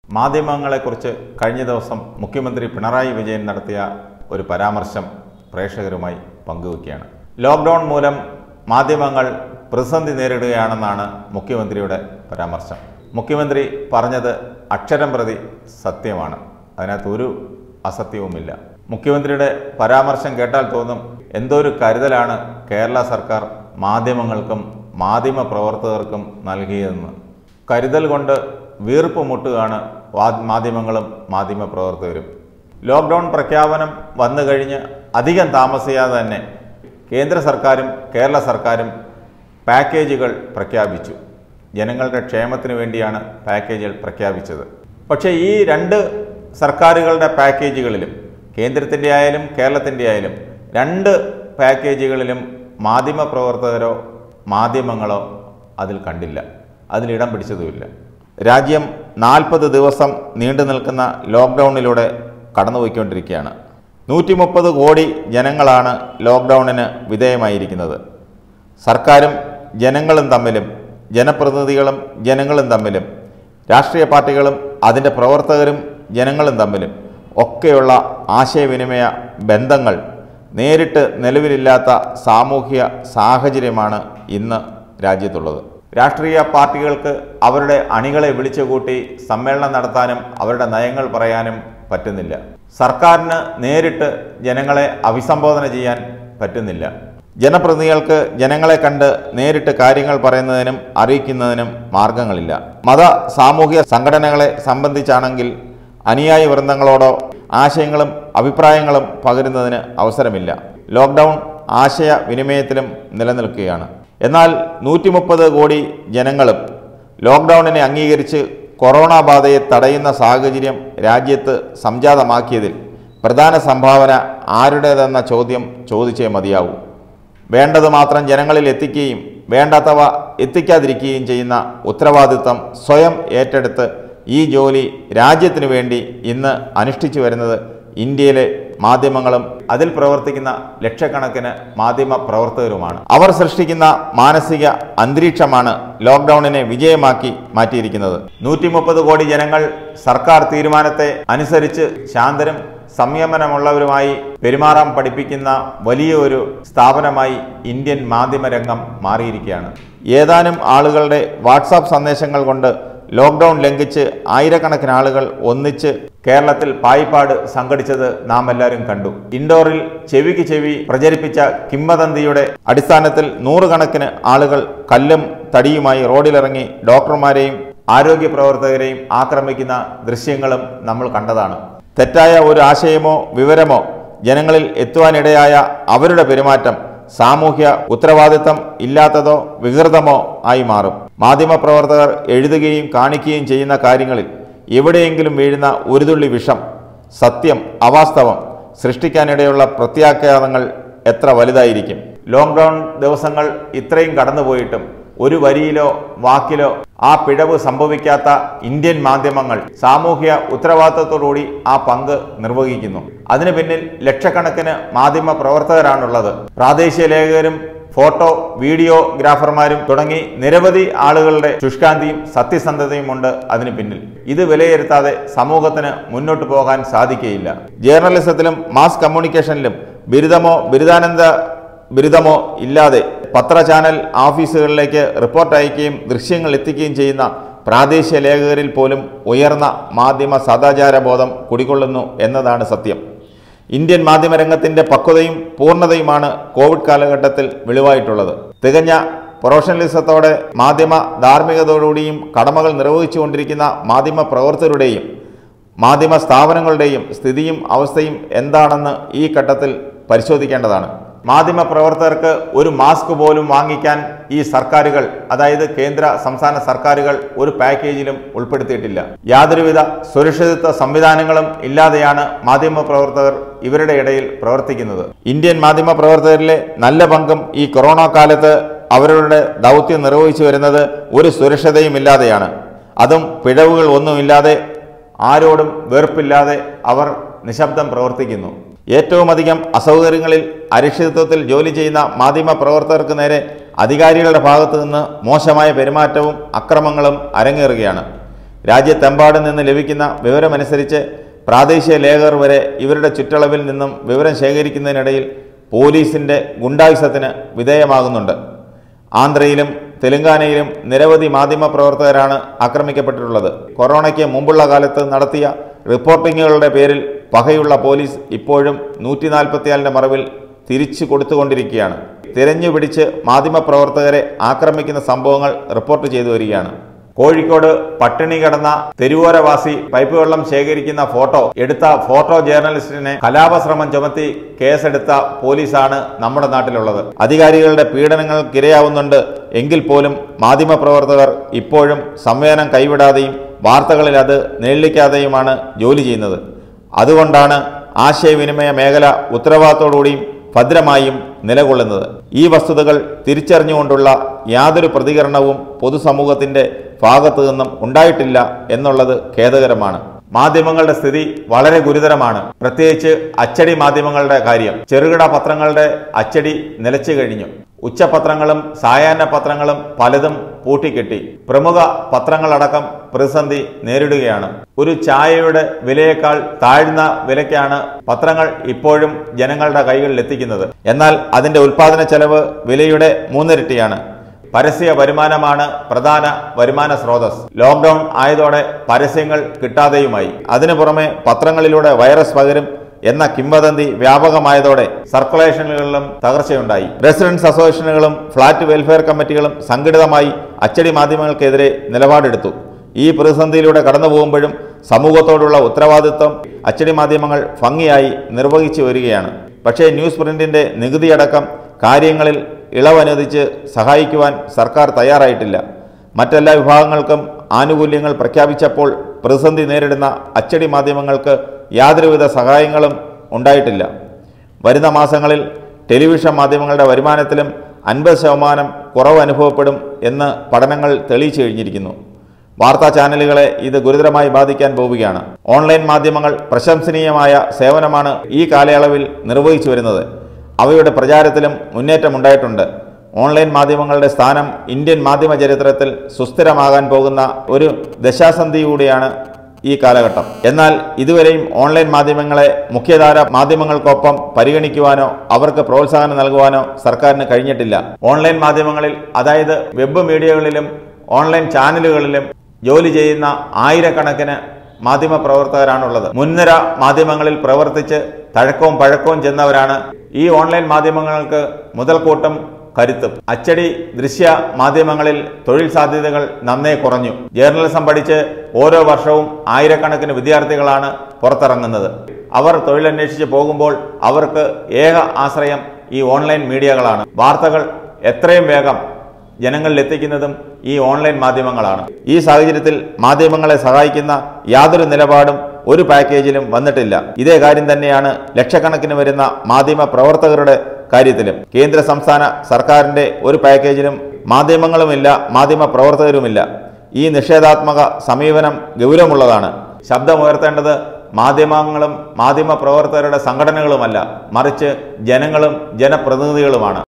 മാധ്യമങ്ങളെക്കുറിച്ച് കഴിഞ്ഞ ദിവസം മുഖ്യമന്ത്രി പിണറായി വിജയൻ നടത്തിയ ഒരു പരാമർശം പ്രേക്ഷകരുമായി പങ്കുവയ്ക്കുകയാണ് ലോക്ക്ഡൗൺ മൂലം മാധ്യമങ്ങൾ പ്രതിസന്ധി നേരിടുകയാണെന്നാണ് മുഖ്യമന്ത്രിയുടെ പരാമർശം മുഖ്യമന്ത്രി പറഞ്ഞത് അക്ഷരം പ്രതി സത്യമാണ് അതിനകത്ത് ഒരു അസത്യവുമില്ല മുഖ്യമന്ത്രിയുടെ പരാമർശം കേട്ടാൽ തോന്നും എന്തോ ഒരു കരുതലാണ് കേരള സർക്കാർ മാധ്യമങ്ങൾക്കും മാധ്യമ പ്രവർത്തകർക്കും നൽകിയതെന്ന് കരുതൽ കൊണ്ട് വീർപ്പ് മുട്ടുകയാണ് വാ- മാധ്യമങ്ങളും മാധ്യമ പ്രവർത്തകരും ലോക്ക്ഡൗൺ പ്രഖ്യാപനം വന്നു കഴിഞ്ഞ് അധികം താമസിയാതെ തന്നെ കേന്ദ്ര സർക്കാരും കേരള സർക്കാരും പാക്കേജുകൾ പ്രഖ്യാപിച്ചു ജനങ്ങളുടെ ക്ഷേമത്തിന് വേണ്ടിയാണ് പാക്കേജുകൾ പ്രഖ്യാപിച്ചത് പക്ഷേ ഈ രണ്ട് സർക്കാരുകളുടെ പാക്കേജുകളിലും കേന്ദ്രത്തിൻ്റെ ആയാലും കേരളത്തിൻ്റെ ആയാലും രണ്ട് പാക്കേജുകളിലും മാധ്യമ പ്രവർത്തകരോ മാധ്യമങ്ങളോ അതിൽ കണ്ടില്ല അതിലിടം പിടിച്ചതുമില്ല രാജ്യം നാൽപ്പത് ദിവസം നീണ്ടു നിൽക്കുന്ന ലോക്ക്ഡൗണിലൂടെ കടന്നുപോയിക്കൊണ്ടിരിക്കുകയാണ് നൂറ്റി മുപ്പത് കോടി ജനങ്ങളാണ് ലോക്ക്ഡൗണിന് വിധേയമായിരിക്കുന്നത് സർക്കാരും ജനങ്ങളും തമ്മിലും ജനപ്രതിനിധികളും ജനങ്ങളും തമ്മിലും രാഷ്ട്രീയ പാർട്ടികളും അതിൻ്റെ പ്രവർത്തകരും ജനങ്ങളും തമ്മിലും ഒക്കെയുള്ള ആശയവിനിമയ ബന്ധങ്ങൾ നേരിട്ട് നിലവിലില്ലാത്ത സാമൂഹ്യ സാഹചര്യമാണ് ഇന്ന് രാജ്യത്തുള്ളത് രാഷ്ട്രീയ പാർട്ടികൾക്ക് അവരുടെ അണികളെ വിളിച്ചുകൂട്ടി സമ്മേളനം നടത്താനും അവരുടെ നയങ്ങൾ പറയാനും പറ്റുന്നില്ല സർക്കാരിന് നേരിട്ട് ജനങ്ങളെ അഭിസംബോധന ചെയ്യാൻ പറ്റുന്നില്ല ജനപ്രതിനിധികൾക്ക് ജനങ്ങളെ കണ്ട് നേരിട്ട് കാര്യങ്ങൾ പറയുന്നതിനും അറിയിക്കുന്നതിനും മാർഗങ്ങളില്ല മത സാമൂഹിക സംഘടനകളെ സംബന്ധിച്ചാണെങ്കിൽ അനുയായി വൃന്ദങ്ങളോടോ ആശയങ്ങളും അഭിപ്രായങ്ങളും പകരുന്നതിന് അവസരമില്ല ലോക്ക്ഡൗൺ ആശയ വിനിമയത്തിലും നിലനിൽക്കുകയാണ് എന്നാൽ നൂറ്റി മുപ്പത് കോടി ജനങ്ങളും ലോക്ക്ഡൗണിനെ അംഗീകരിച്ച് കൊറോണ ബാധയെ തടയുന്ന സാഹചര്യം രാജ്യത്ത് സംജാതമാക്കിയതിൽ പ്രധാന സംഭാവന ആരുടേതെന്ന ചോദ്യം ചോദിച്ചേ മതിയാവൂ വേണ്ടത് മാത്രം ജനങ്ങളിൽ എത്തിക്കുകയും വേണ്ടാത്തവ എത്തിക്കാതിരിക്കുകയും ചെയ്യുന്ന ഉത്തരവാദിത്വം സ്വയം ഏറ്റെടുത്ത് ഈ ജോലി രാജ്യത്തിനു വേണ്ടി ഇന്ന് അനുഷ്ഠിച്ചു വരുന്നത് ഇന്ത്യയിലെ മാധ്യമങ്ങളും അതിൽ പ്രവർത്തിക്കുന്ന ലക്ഷക്കണക്കിന് മാധ്യമ പ്രവർത്തകരുമാണ് അവർ സൃഷ്ടിക്കുന്ന മാനസിക അന്തരീക്ഷമാണ് ലോക്ക്ഡൌണിനെ വിജയമാക്കി മാറ്റിയിരിക്കുന്നത് നൂറ്റി മുപ്പത് കോടി ജനങ്ങൾ സർക്കാർ തീരുമാനത്തെ അനുസരിച്ച് ശാന്തരും സംയമനമുള്ളവരുമായി പെരുമാറാൻ പഠിപ്പിക്കുന്ന വലിയ ഒരു സ്ഥാപനമായി ഇന്ത്യൻ മാധ്യമരംഗം മാറിയിരിക്കുകയാണ് ഏതാനും ആളുകളുടെ വാട്സാപ്പ് സന്ദേശങ്ങൾ കൊണ്ട് ലോക്ക്ഡൗൺ ലംഘിച്ച് ആയിരക്കണക്കിന് ആളുകൾ ഒന്നിച്ച് കേരളത്തിൽ പായിപ്പാട് സംഘടിച്ചത് നാം എല്ലാവരും കണ്ടു ഇൻഡോറിൽ ചെവിക്ക് ചെവി പ്രചരിപ്പിച്ച കിംവദന്തിയുടെ അടിസ്ഥാനത്തിൽ നൂറുകണക്കിന് ആളുകൾ കല്ലും തടിയുമായി റോഡിലിറങ്ങി ഡോക്ടർമാരെയും ആരോഗ്യ പ്രവർത്തകരെയും ആക്രമിക്കുന്ന ദൃശ്യങ്ങളും നമ്മൾ കണ്ടതാണ് തെറ്റായ ഒരു ആശയമോ വിവരമോ ജനങ്ങളിൽ എത്തുവാനിടയായ അവരുടെ പെരുമാറ്റം സാമൂഹ്യ ഉത്തരവാദിത്തം ഇല്ലാത്തതോ വികൃതമോ ആയി മാറും മാധ്യമപ്രവർത്തകർ എഴുതുകയും കാണിക്കുകയും ചെയ്യുന്ന കാര്യങ്ങളിൽ എവിടെയെങ്കിലും വീഴുന്ന ഒരു തുള്ളി വിഷം സത്യം അവാസ്തവം സൃഷ്ടിക്കാനിടയുള്ള പ്രത്യാഘാതങ്ങൾ എത്ര വലുതായിരിക്കും ലോക്ക്ഡൗൺ ദിവസങ്ങൾ ഇത്രയും കടന്നുപോയിട്ടും ഒരു വരിയിലോ വാക്കിലോ ആ പിഴവ് സംഭവിക്കാത്ത ഇന്ത്യൻ മാധ്യമങ്ങൾ സാമൂഹ്യ ഉത്തരവാദിത്തത്തോടുകൂടി ആ പങ്ക് നിർവഹിക്കുന്നു അതിനു പിന്നിൽ ലക്ഷക്കണക്കിന് മാധ്യമ പ്രവർത്തകരാണുള്ളത് പ്രാദേശിക ലേഖകരും ഫോട്ടോ വീഡിയോഗ്രാഫർമാരും തുടങ്ങി നിരവധി ആളുകളുടെ ശുഷ്കാന്തിയും സത്യസന്ധതയും ഉണ്ട് അതിന് പിന്നിൽ ഇത് വിലയിരുത്താതെ സമൂഹത്തിന് മുന്നോട്ട് പോകാൻ സാധിക്കുകയില്ല ജേർണലിസത്തിലും മാസ് കമ്മ്യൂണിക്കേഷനിലും ബിരുദമോ ബിരുദാനന്ദ ബിരുദമോ ഇല്ലാതെ പത്ര ചാനൽ ഓഫീസുകളിലേക്ക് റിപ്പോർട്ട് അയക്കുകയും ദൃശ്യങ്ങൾ എത്തിക്കുകയും ചെയ്യുന്ന പ്രാദേശിക ലേഖകരിൽ പോലും ഉയർന്ന മാധ്യമ സദാചാര ബോധം കുടികൊള്ളുന്നു എന്നതാണ് സത്യം ഇന്ത്യൻ മാധ്യമരംഗത്തിൻ്റെ പക്വതയും പൂർണ്ണതയുമാണ് കോവിഡ് കാലഘട്ടത്തിൽ വെളിവായിട്ടുള്ളത് തികഞ്ഞ പ്രൊഫഷണലിസത്തോടെ മാധ്യമ ധാർമ്മികതയോടുകൂടിയും കടമകൾ നിർവഹിച്ചുകൊണ്ടിരിക്കുന്ന മാധ്യമ പ്രവർത്തകരുടെയും മാധ്യമ സ്ഥാപനങ്ങളുടെയും സ്ഥിതിയും അവസ്ഥയും എന്താണെന്ന് ഈ ഘട്ടത്തിൽ പരിശോധിക്കേണ്ടതാണ് മാധ്യമ പ്രവർത്തകർക്ക് ഒരു മാസ്ക് പോലും വാങ്ങിക്കാൻ ഈ സർക്കാരുകൾ അതായത് കേന്ദ്ര സംസ്ഥാന സർക്കാരുകൾ ഒരു പാക്കേജിലും ഉൾപ്പെടുത്തിയിട്ടില്ല യാതൊരുവിധ സുരക്ഷിതത്വ സംവിധാനങ്ങളും ഇല്ലാതെയാണ് മാധ്യമ പ്രവർത്തകർ ഇവരുടെ ഇടയിൽ പ്രവർത്തിക്കുന്നത് ഇന്ത്യൻ മാധ്യമ പ്രവർത്തകരിലെ നല്ല പങ്കും ഈ കൊറോണ കാലത്ത് അവരുടെ ദൗത്യം നിർവഹിച്ചു വരുന്നത് ഒരു സുരക്ഷതയും ഇല്ലാതെയാണ് അതും പിഴവുകൾ ഒന്നുമില്ലാതെ ആരോടും വെറുപ്പില്ലാതെ അവർ നിശബ്ദം പ്രവർത്തിക്കുന്നു ഏറ്റവും അധികം അസൗകര്യങ്ങളിൽ അരക്ഷിതത്വത്തിൽ ജോലി ചെയ്യുന്ന മാധ്യമ പ്രവർത്തകർക്ക് നേരെ അധികാരികളുടെ ഭാഗത്തു നിന്ന് മോശമായ പെരുമാറ്റവും അക്രമങ്ങളും അരങ്ങേറുകയാണ് രാജ്യത്തെമ്പാടും നിന്ന് ലഭിക്കുന്ന വിവരമനുസരിച്ച് പ്രാദേശിക ലേഖകർ വരെ ഇവരുടെ ചുറ്റളവിൽ നിന്നും വിവരം ശേഖരിക്കുന്നതിനിടയിൽ പോലീസിന്റെ ഗുണ്ടായുസത്തിന് വിധേയമാകുന്നുണ്ട് ആന്ധ്രയിലും തെലങ്കാനയിലും നിരവധി മാധ്യമ പ്രവർത്തകരാണ് ആക്രമിക്കപ്പെട്ടിട്ടുള്ളത് കൊറോണയ്ക്ക് മുമ്പുള്ള കാലത്ത് നടത്തിയ റിപ്പോർട്ടിങ്ങുകളുടെ പേരിൽ പകയുള്ള പോലീസ് ഇപ്പോഴും നൂറ്റി നാൽപ്പത്തിയാലിൻ്റെ മറവിൽ തിരിച്ചു കൊടുത്തുകൊണ്ടിരിക്കുകയാണ് തിരഞ്ഞു പിടിച്ച് മാധ്യമപ്രവർത്തകരെ ആക്രമിക്കുന്ന സംഭവങ്ങൾ റിപ്പോർട്ട് ചെയ്തു വരികയാണ് കോഴിക്കോട് പട്ടിണി കിടന്ന തെരുവോരവാസി പൈപ്പ് വെള്ളം ശേഖരിക്കുന്ന ഫോട്ടോ എടുത്ത ഫോട്ടോ ജേർണലിസ്റ്റിനെ കലാപശ്രമം ചുമത്തി കേസെടുത്ത പോലീസാണ് നമ്മുടെ നാട്ടിലുള്ളത് അധികാരികളുടെ പീഡനങ്ങൾക്കിരയാവുന്നുണ്ട് എങ്കിൽ പോലും മാധ്യമപ്രവർത്തകർ ഇപ്പോഴും സംവേദനം കൈവിടാതെയും വാർത്തകളിൽ അത് നിഴലിക്കാതെയുമാണ് ജോലി ചെയ്യുന്നത് അതുകൊണ്ടാണ് ആശയവിനിമയ മേഖല ഉത്തരവാദിത്തോടുകൂടിയും ഭദ്രമായും നിലകൊള്ളുന്നത് ഈ വസ്തുതകൾ തിരിച്ചറിഞ്ഞുകൊണ്ടുള്ള യാതൊരു പ്രതികരണവും പൊതുസമൂഹത്തിന്റെ ഭാഗത്തു നിന്നും ഉണ്ടായിട്ടില്ല എന്നുള്ളത് ഖേദകരമാണ് മാധ്യമങ്ങളുടെ സ്ഥിതി വളരെ ഗുരുതരമാണ് പ്രത്യേകിച്ച് അച്ചടി മാധ്യമങ്ങളുടെ കാര്യം ചെറുകിട പത്രങ്ങളുടെ അച്ചടി നിലച്ചു കഴിഞ്ഞു ഉച്ചപത്രങ്ങളും സായാഹ്ന പത്രങ്ങളും പലതും പൂട്ടിക്കെട്ടി പ്രമുഖ പത്രങ്ങളടക്കം പ്രതിസന്ധി നേരിടുകയാണ് ഒരു ചായയുടെ വിലയേക്കാൾ താഴ്ന്ന വിലയ്ക്കാണ് പത്രങ്ങൾ ഇപ്പോഴും ജനങ്ങളുടെ കൈകളിൽ എത്തിക്കുന്നത് എന്നാൽ അതിന്റെ ഉൽപാദന ചെലവ് വിലയുടെ മൂന്നിരട്ടിയാണ് പരസ്യ വരുമാനമാണ് പ്രധാന വരുമാന സ്രോതസ് ലോക്ക്ഡൌൺ ആയതോടെ പരസ്യങ്ങൾ കിട്ടാതെയുമായി അതിനു പുറമെ പത്രങ്ങളിലൂടെ വൈറസ് പകരും എന്ന കിംവദന്തി വ്യാപകമായതോടെ സർക്കുലേഷനുകളിലും തകർച്ചയുണ്ടായി റെസിഡൻസ് അസോസിയേഷനുകളും ഫ്ളാറ്റ് വെൽഫെയർ കമ്മിറ്റികളും സംഘടിതമായി അച്ചടി മാധ്യമങ്ങൾക്കെതിരെ നിലപാടെടുത്തു ഈ പ്രതിസന്ധിയിലൂടെ കടന്നു പോകുമ്പോഴും സമൂഹത്തോടുള്ള ഉത്തരവാദിത്വം അച്ചടി മാധ്യമങ്ങൾ ഭംഗിയായി നിർവഹിച്ചു വരികയാണ് പക്ഷേ ന്യൂസ് പ്രിന്റിന്റെ നികുതിയടക്കം കാര്യങ്ങളിൽ ഇളവനുവദിച്ച് സഹായിക്കുവാൻ സർക്കാർ തയ്യാറായിട്ടില്ല മറ്റെല്ലാ വിഭാഗങ്ങൾക്കും ആനുകൂല്യങ്ങൾ പ്രഖ്യാപിച്ചപ്പോൾ പ്രതിസന്ധി നേരിടുന്ന അച്ചടി മാധ്യമങ്ങൾക്ക് യാതൊരുവിധ സഹായങ്ങളും ഉണ്ടായിട്ടില്ല വരുന്ന മാസങ്ങളിൽ ടെലിവിഷൻ മാധ്യമങ്ങളുടെ വരുമാനത്തിലും അൻപത് ശതമാനം കുറവ് അനുഭവപ്പെടും എന്ന് പഠനങ്ങൾ തെളിയിച്ചു കഴിഞ്ഞിരിക്കുന്നു വാർത്താ ചാനലുകളെ ഇത് ഗുരുതരമായി ബാധിക്കാൻ പോവുകയാണ് ഓൺലൈൻ മാധ്യമങ്ങൾ പ്രശംസനീയമായ സേവനമാണ് ഈ കാലയളവിൽ നിർവഹിച്ചു വരുന്നത് അവയുടെ പ്രചാരത്തിലും മുന്നേറ്റമുണ്ടായിട്ടുണ്ട് ഓൺലൈൻ മാധ്യമങ്ങളുടെ സ്ഥാനം ഇന്ത്യൻ മാധ്യമ ചരിത്രത്തിൽ സുസ്ഥിരമാകാൻ പോകുന്ന ഒരു ദശാസന്ധിയൂടെയാണ് ഈ കാലഘട്ടം എന്നാൽ ഇതുവരെയും ഓൺലൈൻ മാധ്യമങ്ങളെ മുഖ്യധാര മാധ്യമങ്ങൾക്കൊപ്പം പരിഗണിക്കുവാനോ അവർക്ക് പ്രോത്സാഹനം നൽകുവാനോ സർക്കാരിന് കഴിഞ്ഞിട്ടില്ല ഓൺലൈൻ മാധ്യമങ്ങളിൽ അതായത് വെബ് മീഡിയകളിലും ഓൺലൈൻ ചാനലുകളിലും ജോലി ചെയ്യുന്ന ആയിരക്കണക്കിന് മാധ്യമ പ്രവർത്തകരാണുള്ളത് മുൻനിര മാധ്യമങ്ങളിൽ പ്രവർത്തിച്ച് തഴക്കവും പഴക്കവും ചെന്നവരാണ് ഈ ഓൺലൈൻ മാധ്യമങ്ങൾക്ക് മുതൽക്കൂട്ടും കരുത്തും അച്ചടി ദൃശ്യ മാധ്യമങ്ങളിൽ തൊഴിൽ സാധ്യതകൾ നന്നേ കുറഞ്ഞു ജേർണലിസം പഠിച്ച് ഓരോ വർഷവും ആയിരക്കണക്കിന് വിദ്യാർത്ഥികളാണ് പുറത്തിറങ്ങുന്നത് അവർ തൊഴിലന്വേഷിച്ച് പോകുമ്പോൾ അവർക്ക് ഏക ആശ്രയം ഈ ഓൺലൈൻ മീഡിയകളാണ് വാർത്തകൾ എത്രയും വേഗം ജനങ്ങളിൽ എത്തിക്കുന്നതും ഈ ഓൺലൈൻ മാധ്യമങ്ങളാണ് ഈ സാഹചര്യത്തിൽ മാധ്യമങ്ങളെ സഹായിക്കുന്ന യാതൊരു നിലപാടും ഒരു പാക്കേജിലും വന്നിട്ടില്ല ഇതേ കാര്യം തന്നെയാണ് ലക്ഷക്കണക്കിന് വരുന്ന മാധ്യമ പ്രവർത്തകരുടെ കാര്യത്തിലും കേന്ദ്ര സംസ്ഥാന സർക്കാരിന്റെ ഒരു പാക്കേജിലും മാധ്യമങ്ങളുമില്ല മാധ്യമ പ്രവർത്തകരുമില്ല ഈ നിഷേധാത്മക സമീപനം ഗൗരവമുള്ളതാണ് ശബ്ദമുയർത്തേണ്ടത് മാധ്യമങ്ങളും മാധ്യമ പ്രവർത്തകരുടെ സംഘടനകളുമല്ല മറിച്ച് ജനങ്ങളും ജനപ്രതിനിധികളുമാണ്